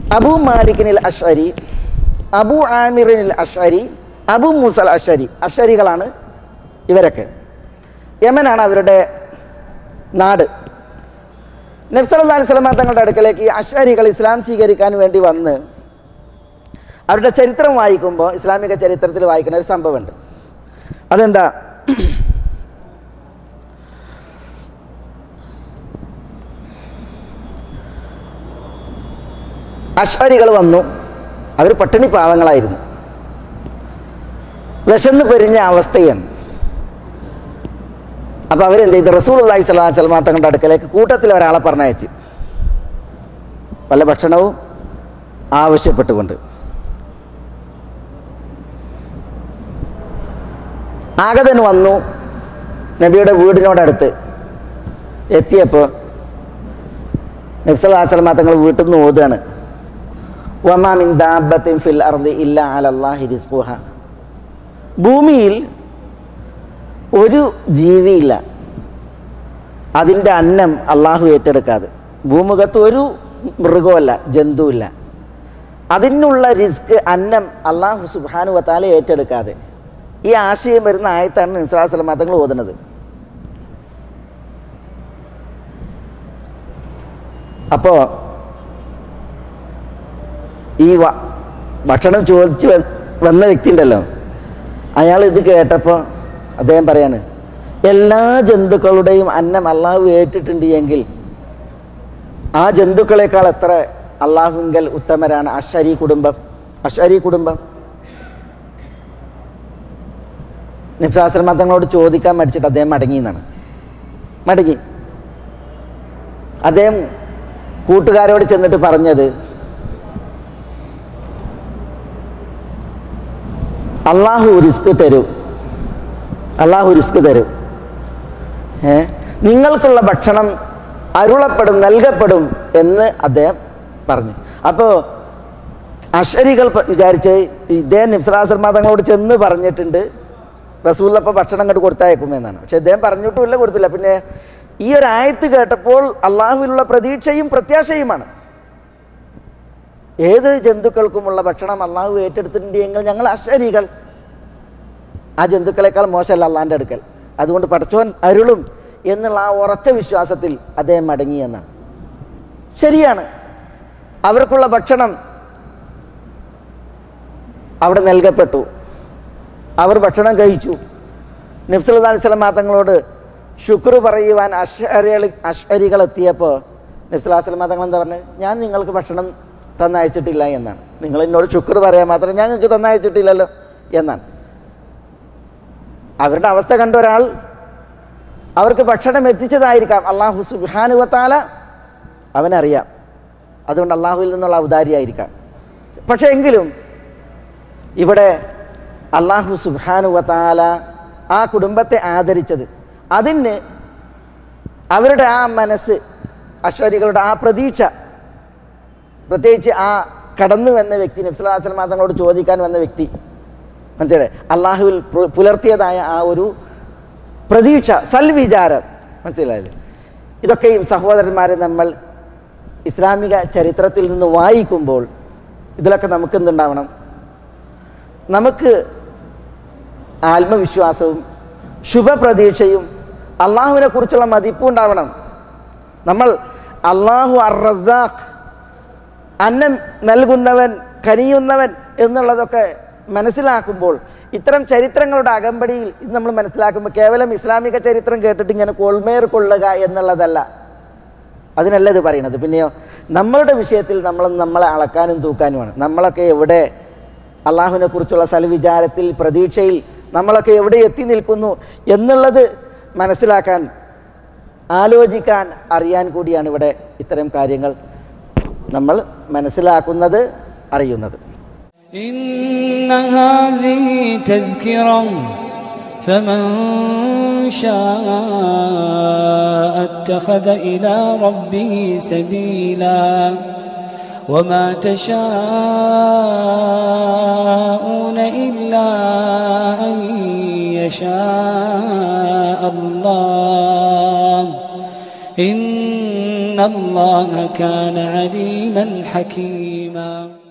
അബു മാലിക്കിനിൽ അഷ്അരി അബു ആമിറിനിൽ അഷ്അരി അബു മൂസൽ അഷ്അരി അഷ്അരികളാണ് ഇവരൊക്കെ യമനാണ് അവരുടെ നാട് നബ്സല്ലാ അലൈഹി സ്വലമ തങ്ങളുടെ അടുക്കലേക്ക് ഈ അഷ്അരികൾ ഇസ്ലാം സ്വീകരിക്കാൻ വേണ്ടി വന്ന് അവരുടെ ചരിത്രം വായിക്കുമ്പോൾ ഇസ്ലാമിക ചരിത്രത്തിൽ വായിക്കുന്ന ഒരു സംഭവമുണ്ട് അതെന്താ അഷ്വരികൾ വന്നു അവർ പട്ടിണി പാവങ്ങളായിരുന്നു വിശന്ന് പൊരിഞ്ഞ അവസ്ഥയാണ് അപ്പോൾ അവരെന്ത് ചെയ്തു റസൂൽ അള്ളാഹി സ്വലാ സ്വലമാ തങ്ങളുടെ അടുക്കലേക്ക് കൂട്ടത്തിൽ ഒരാളെ പറഞ്ഞയച്ച് വല്ല ഭക്ഷണവും ആവശ്യപ്പെട്ടുകൊണ്ട് ആഗതൻ വന്നു നബിയുടെ വീടിനോടടുത്ത് എത്തിയപ്പോൾ നബ്സല്ലാസ്ലമ തങ്ങൾ വീട്ടിൽ നിന്ന് ഓതുകയാണ് വമാമിൻ ദാബത്തിൻ ഫിൽ അർദി ഇല്ല അലല്ലാഹി റിസ്ഖുഹ ഭൂമിയിൽ ഒരു ജീവിയില്ല അതിൻ്റെ അന്നം അള്ളാഹു ഏറ്റെടുക്കാതെ ഭൂമുഖത്ത് ഒരു മൃഗമല്ല ജന്തുവില്ല അതിനുള്ള റിസ്ക് അന്നം അള്ളാഹു സുബാനു വത്താല ഏറ്റെടുക്കാതെ ഈ ആശയം വരുന്ന ആയത്താണ് നിംസാസ്ലം മതങ്ങൾ ഓതുന്നത് അപ്പോൾ ഈ വ ഭക്ഷണം ചോദിച്ച് വ- വന്ന വ്യക്തി ഉണ്ടല്ലോ അയാൾ ഇത് കേട്ടപ്പോൾ അദ്ദേഹം പറയാണ് എല്ലാ ജന്തുക്കളുടെയും അന്നം അള്ളാഹു ഏറ്റിട്ടുണ്ട് എങ്കിൽ ആ ജന്തുക്കളെക്കാൾ എത്ര അള്ളാഹുങ്കൽ ഉത്തമരാണ് അഷരി കുടുംബം അഷരി കുടുംബം നിഫ്സാശ്രമ തങ്ങളോട് ചോദിക്കാൻ മടിച്ചിട്ട് അദ്ദേഹം മടങ്ങി എന്നാണ് മടങ്ങി അദ്ദേഹം കൂട്ടുകാരോട് ചെന്നിട്ട് പറഞ്ഞത് അള്ളാഹു റിസ്ക് തരും അള്ളാഹു റിസ്ക് തരും ഏ നിങ്ങൾക്കുള്ള ഭക്ഷണം അരുളപ്പെടും നൽകപ്പെടും എന്ന് അദ്ദേഹം പറഞ്ഞു അപ്പോൾ അഷരികൾ പ- വിചാരിച്ച് ഇദ്ദേഹം നിംസലാസർമാ തങ്ങളോട് ചെന്ന് പറഞ്ഞിട്ടുണ്ട് റസൂലപ്പോൾ ഭക്ഷണം അങ്ങോട്ട് കൊടുത്തയക്കുമെന്നാണ് പക്ഷെ ഇദ്ദേഹം പറഞ്ഞിട്ടുമില്ല കൊടുത്തില്ല പിന്നെ ഈ ഒരു ആയത്ത് കേട്ടപ്പോൾ അള്ളാഹുവിലുള്ള പ്രതീക്ഷയും പ്രത്യാശയുമാണ് ഏത് ജന്തുക്കൾക്കുമുള്ള ഭക്ഷണം അള്ളാഹു ഏറ്റെടുത്തിട്ടുണ്ട് എങ്കിൽ ഞങ്ങൾ അശരീകൾ ആ ജന്തുക്കളെക്കാൾ മോശമല്ല അള്ളാൻ്റെ അടുക്കൽ അതുകൊണ്ട് പടച്ചോൻ അരുളും എന്നുള്ള ആ ഉറച്ച വിശ്വാസത്തിൽ അദ്ദേഹം മടങ്ങി എന്നാണ് ശരിയാണ് അവർക്കുള്ള ഭക്ഷണം അവിടെ നൽകപ്പെട്ടു അവർ ഭക്ഷണം കഴിച്ചു നബ്സൽ അലൈഹി സ്വലം തങ്ങളോട് ശുക്ർ പറയുവാൻ അഷ്അരികൾ അഷ്അരികൾ എത്തിയപ്പോൾ നബ്സലാ സ്വലം തങ്ങൾ എന്താ പറഞ്ഞത് ഞാൻ നിങ്ങൾക്ക് ഭക്ഷണം തന്നയച്ചിട്ടില്ല എന്നാണ് നിങ്ങൾ എന്നോട് ശുക്ർ പറയാൻ മാത്രം ഞങ്ങൾക്ക് തന്നയച്ചിട്ടില്ലല്ലോ എന്നാണ് അവരുടെ അവസ്ഥ കണ്ട ഒരാൾ അവർക്ക് ഭക്ഷണം എത്തിച്ചതായിരിക്കാം അള്ളാഹു സുബാനുവത്താല അവനറിയാം അതുകൊണ്ട് അള്ളാഹുവിൽ നിന്നുള്ള ഔദാരിയായിരിക്കാം പക്ഷേ എങ്കിലും ഇവിടെ അള്ളാഹു സുബാനുവത്താല ആ കുടുംബത്തെ ആദരിച്ചത് അതിന് അവരുടെ ആ മനസ്സ് അശ്വരികളുടെ ആ പ്രതീക്ഷ പ്രത്യേകിച്ച് ആ കടന്നു വന്ന വ്യക്തി നബ്സലാസ്ലം തങ്ങളോട് ചോദിക്കാൻ വന്ന വ്യക്തി മനസ്സിലായി അള്ളാഹുവിൽ പു- പുലർത്തിയതായ ആ ഒരു പ്രതീക്ഷ സൽവിചാരം മനസ്സിലായില്ലേ ഇതൊക്കെയും സഹോദരന്മാരെ നമ്മൾ ഇസ്ലാമിക ചരിത്രത്തിൽ നിന്ന് വായിക്കുമ്പോൾ ഇതിലൊക്കെ നമുക്ക് എന്തുണ്ടാവണം നമുക്ക് ആത്മവിശ്വാസവും ശുഭപ്രതീക്ഷയും അള്ളാഹുവിനെ കുറിച്ചുള്ള മതിപ്പും ഉണ്ടാവണം നമ്മൾ അള്ളാഹു അർ റസാഖ് അന്നം നൽകുന്നവൻ കനിയുന്നവൻ എന്നുള്ളതൊക്കെ മനസ്സിലാക്കുമ്പോൾ ഇത്തരം ചരിത്രങ്ങളുടെ അകമ്പടിയിൽ ഇത് നമ്മൾ മനസ്സിലാക്കുമ്പോൾ കേവലം ഇസ്ലാമിക ചരിത്രം കേട്ടിട്ട് ഇങ്ങനെ കൊൾമേർ കൊള്ളുക എന്നുള്ളതല്ല അതിനല്ല ഇത് പറയുന്നത് പിന്നെയോ നമ്മളുടെ വിഷയത്തിൽ നമ്മൾ നമ്മളെ അളക്കാനും തൂക്കാനുമാണ് നമ്മളൊക്കെ എവിടെ അള്ളാഹുവിനെ കുറിച്ചുള്ള സൽവിചാരത്തിൽ പ്രതീക്ഷയിൽ നമ്മളൊക്കെ എവിടെ എത്തി നിൽക്കുന്നു എന്നുള്ളത് മനസ്സിലാക്കാൻ ആലോചിക്കാൻ അറിയാൻ കൂടിയാണ് ഇവിടെ ഇത്തരം കാര്യങ്ങൾ നമ്മൾ മനസ്സിലാക്കുന്നത് അറിയുന്നത് إن هذه تذكرة فمن شاء اتخذ إلى ربه سبيلا وما تشاءون إلا أن يشاء الله إن إن الله كان عليما حكيما